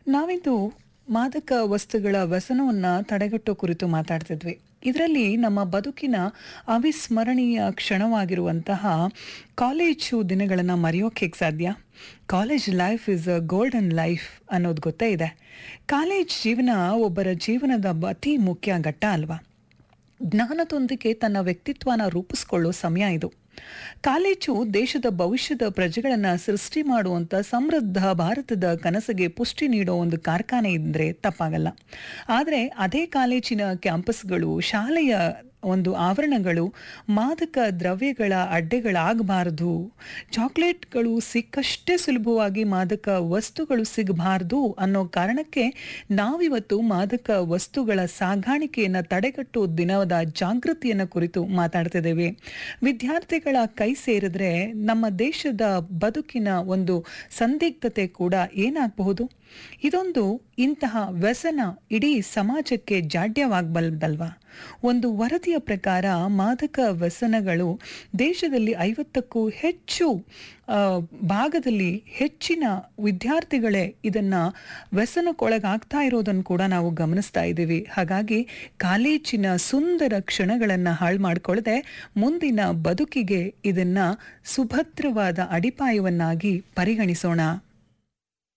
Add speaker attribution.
Speaker 1: ನಾವಿಂದು ಮಾದಕ ವಸ್ತುಗಳ ವ್ಯಸನವನ್ನ ತಡೆಗಟ್ಟೋ ಕುರಿತು ಮಾತಾಡ್ತಿದ್ವಿ ಇದರಲ್ಲಿ ನಮ್ಮ ಬದುಕಿನ ಅವಿಸ್ಮರಣೀಯ ಕ್ಷಣವಾಗಿರುವಂತಹ ಕಾಲೇಜು ದಿನಗಳನ್ನು ಮರೆಯೋಕೆ ಸಾಧ್ಯ college life is a golden life ಅನ್ನೋದು ಗೊತ್ತೇ ಇದೆ ಕಾಲೇಜ್ ಜೀವನ ಒಬ್ಬರ ಜೀವನದ ಅತಿ ಮುಖ್ಯ ಘಟ್ಟ ಅಲ್ವಾ ಜ್ಞಾನದೊಂದಿಗೆ ತನ್ನ ವ್ಯಕ್ತಿತ್ವನ ರೂಪಿಸ್ಕೊಳ್ಳೋ ಸಮಯ ಇದು ಕಾಲೇಜು ದೇಶದ ಭವಿಷ್ಯದ ಪ್ರಜೆಗಳನ್ನ ಸೃಷ್ಟಿ ಮಾಡುವಂತ ಸಮೃದ್ಧ ಭಾರತದ ಕನಸಿಗೆ ಪುಷ್ಟಿ ನೀಡೋ ಒಂದು ಕಾರ್ಖಾನೆ ಇದ್ರೆ ತಪ್ಪಾಗಲ್ಲ ಆದರೆ ಅದೇ ಕಾಲೇಜಿನ ಕ್ಯಾಂಪಸ್ಗಳು ಶಾಲೆಯ ಒಂದು ಆವರಣಗಳು ಮಾದಕ ದ್ರವ್ಯಗಳ ಅಡ್ಡೆಗಳಾಗಬಾರದು ಚಾಕ್ಲೇಟ್ಗಳು ಸಿಕ್ಕಷ್ಟೇ ಸುಲಭವಾಗಿ ಮಾದಕ ವಸ್ತುಗಳು ಸಿಗಬಾರದು ಅನ್ನೋ ಕಾರಣಕ್ಕೆ ನಾವಿವತ್ತು ಮಾದಕ ವಸ್ತುಗಳ ಸಾಗಾಣಿಕೆಯನ್ನು ತಡೆಗಟ್ಟುವ ದಿನದ ಜಾಗೃತಿಯನ್ನು ಕುರಿತು ಮಾತಾಡ್ತಿದ್ದೇವೆ ವಿದ್ಯಾರ್ಥಿಗಳ ಕೈ ಸೇರಿದ್ರೆ ನಮ್ಮ ದೇಶದ ಬದುಕಿನ ಒಂದು ಸಂದಿಗ್ಧತೆ ಕೂಡ ಏನಾಗಬಹುದು ಇದೊಂದು ಇಂತಹ ವ್ಯಸನ ಇಡೀ ಸಮಾಜಕ್ಕೆ ಜಾಡ್ಯವಾಗಬಲ್ಲದಲ್ವಾ ಒಂದು ವರದಿಯ ಪ್ರಕಾರ ಮಾದಕ ವ್ಯಸನಗಳು ದೇಶದಲ್ಲಿ ಐವತ್ತಕ್ಕೂ ಹೆಚ್ಚು ಆ, ಭಾಗದಲ್ಲಿ ಹೆಚ್ಚಿನ ವಿದ್ಯಾರ್ಥಿಗಳೇ ಇದನ್ನ ವ್ಯಸನಕ್ಕೊಳಗಾಗ್ತಾ ಇರೋದನ್ನು ಕೂಡ ನಾವು ಗಮನಿಸ್ತಾ ಇದ್ದೀವಿ ಹಾಗಾಗಿ ಕಾಲೇಜಿನ ಸುಂದರ ಕ್ಷಣಗಳನ್ನು ಹಾಳು ಮಾಡ್ಕೊಳ್ಳದೆ ಮುಂದಿನ ಬದುಕಿಗೆ ಇದನ್ನ ಸುಭದ್ರವಾದ ಅಡಿಪಾಯವನ್ನಾಗಿ ಪರಿಗಣಿಸೋಣ